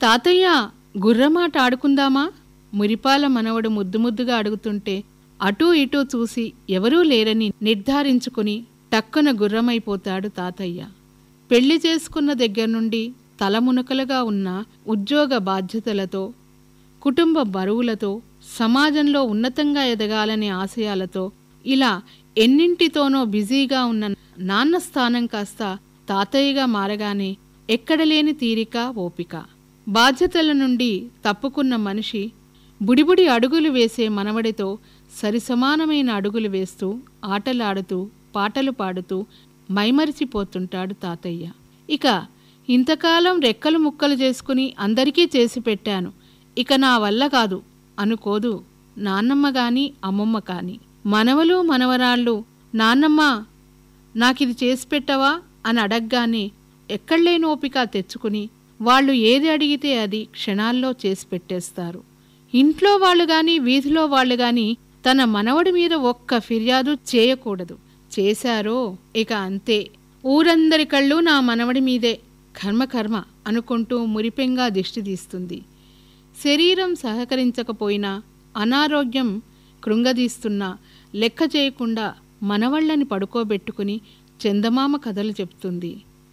తాతయ్య గుర్రమాట ఆడుకుందామా మురిపాల మనవడు ముద్దు ముద్దుగా అడుగుతుంటే అటూ ఇటూ చూసి ఎవరూ లేరని నిర్ధారించుకుని టక్కున గుర్రమైపోతాడు తాతయ్య పెళ్లి చేసుకున్న దగ్గర నుండి తలమునకలుగా ఉన్న ఉద్యోగ బాధ్యతలతో కుటుంబ బరువులతో సమాజంలో ఉన్నతంగా ఎదగాలనే ఆశయాలతో ఇలా ఎన్నింటితోనో బిజీగా ఉన్న నాన్న స్థానం కాస్త తాతయ్యగా మారగానే ఎక్కడలేని తీరిక ఓపిక బాధ్యతల నుండి తప్పుకున్న మనిషి బుడిబుడి అడుగులు వేసే మనవడితో సరిసమానమైన అడుగులు వేస్తూ ఆటలాడుతూ పాటలు పాడుతూ మైమరిచిపోతుంటాడు తాతయ్య ఇక ఇంతకాలం రెక్కలు ముక్కలు చేసుకుని అందరికీ చేసి పెట్టాను ఇక నా వల్ల కాదు అనుకోదు నాన్నమ్మ గాని అమ్మమ్మ కాని మనవలు మనవరాళ్ళు నాన్నమ్మ నాకిది చేసి పెట్టవా అని అడగగానే ఎక్కడలేని ఓపిక తెచ్చుకుని వాళ్ళు ఏది అడిగితే అది క్షణాల్లో చేసి పెట్టేస్తారు ఇంట్లో వాళ్ళు గాని వీధిలో వాళ్ళు గాని తన మనవడి మీద ఒక్క ఫిర్యాదు చేయకూడదు చేశారో ఇక అంతే ఊరందరి కళ్ళు నా మనవడి మీదే కర్మ కర్మ అనుకుంటూ మురిపెంగా దిష్టి తీస్తుంది శరీరం సహకరించకపోయినా అనారోగ్యం కృంగదీస్తున్నా లెక్క చేయకుండా మనవళ్ళని పడుకోబెట్టుకుని చందమామ కథలు చెప్తుంది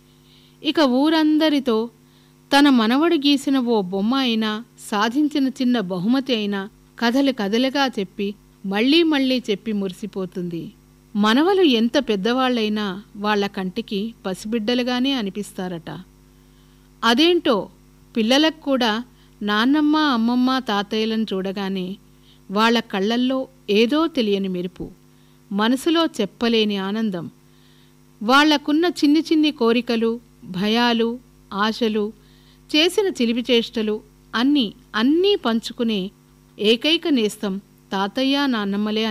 ఇక ఊరందరితో తన మనవడు గీసిన ఓ బొమ్మ అయినా సాధించిన చిన్న బహుమతి అయినా కథలు కథలుగా చెప్పి మళ్ళీ మళ్ళీ చెప్పి మురిసిపోతుంది మనవలు ఎంత పెద్దవాళ్ళైనా వాళ్ళ కంటికి పసిబిడ్డలుగానే అనిపిస్తారట అదేంటో పిల్లలకు కూడా నాన్నమ్మ అమ్మమ్మ తాతయ్యలను చూడగానే వాళ్ళ కళ్ళల్లో ఏదో తెలియని మెరుపు మనసులో చెప్పలేని ఆనందం వాళ్లకున్న చిన్ని చిన్ని కోరికలు భయాలు ఆశలు చేసిన చిలిపి చేష్టలు అన్నీ అన్నీ పంచుకునే ఏకైక నేస్తం తాతయ్య నాన్నమ్మలే